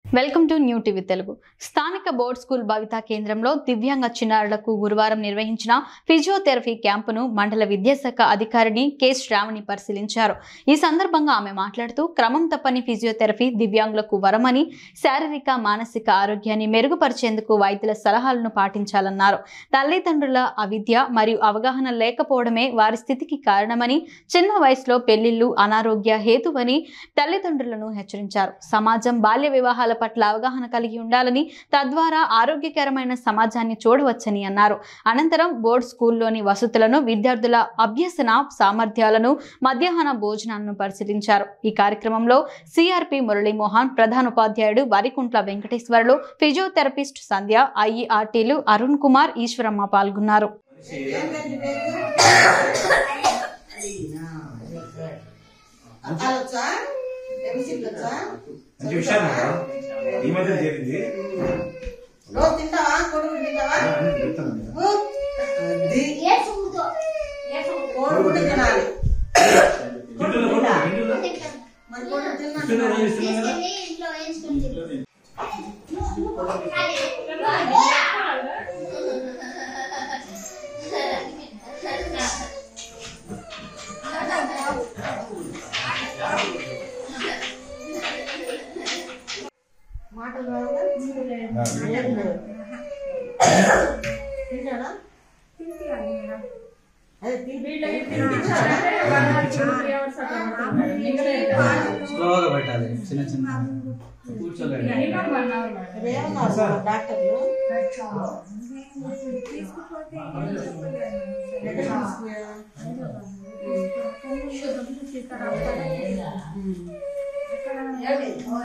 Welcome to new TV Telugu స్థానిక board school భవితా కేంద్రంలో దివ్యాంగ చిన్నారులకు గురువారం నిర్వహించిన ఫిజియోథెరపీ క్యాంపును మండల విద్యాశాఖ అధికారిని కె శ్రావణి పరిశీలించారు ఈ సందర్భంగా ఆమె మాట్లాడుతూ క్రమం తప్పని ఫిజియోథెరపీ దివ్యాంగులకు వరమని శారీరక మానసిక ఆరోగ్యాన్ని మెరుగుపరిచేందుకు వైద్యుల సలహాలను పాటించాలన్నారు తల్లిదండ్రుల అవిద్య మరియు అవగాహన లేకపోవడమే వారి స్థితికి కారణమని చిన్న వయసులో పెళ్లిళ్లు అనారోగ్య హేతువని తల్లిదండ్రులను హెచ్చరించారు సమాజం బాల్య వివాహాల పట్ల అవగాహన కలిగి ఉండాలని తద్వారా ఆరోగ్యకరమైన సమాజాన్ని చూడవచ్చని అన్నారు అనంతరం బోర్డ్ స్కూల్లోని వసతులను విద్యార్థుల అభ్యసన సామర్థ్యాలను మధ్యాహ్న భోజనాలను పరిశీలించారు ఈ కార్యక్రమంలో సిఆర్పి మురళీమోహన్ ప్రధాన ఉపాధ్యాయుడు వరికుంట్ల వెంకటేశ్వర్లు ఫిజియోథెరపిస్ట్ సంధ్య ఐఈఆర్టీలు అరుణ్ కుమార్ ఈశ్వరమ్మ పాల్గొన్నారు అలొచ్చా ఎంసీకి వచ్చా మంచి విషయం మేడం ఈ మధ్య చేరింది రోజు తింటావా కొడుకు తింటావా చెప్తాను మేడం. ఊ. అది కోడిగుడ్డు తినాలి గింజలు కూడా, గింజలు. మరి కొడుకు ఇస్తున్నా, తిన్నా నేను ఇస్తున్నా కదా? మాటలు రావుగా? తింటాడా? అదే స్లోగా పెట్టాలి చిన్న చిన్న కూర్చోలేదు ఏమన్నారు డాక్టర్లు ఎక్కడ తీసుకుపోయారు?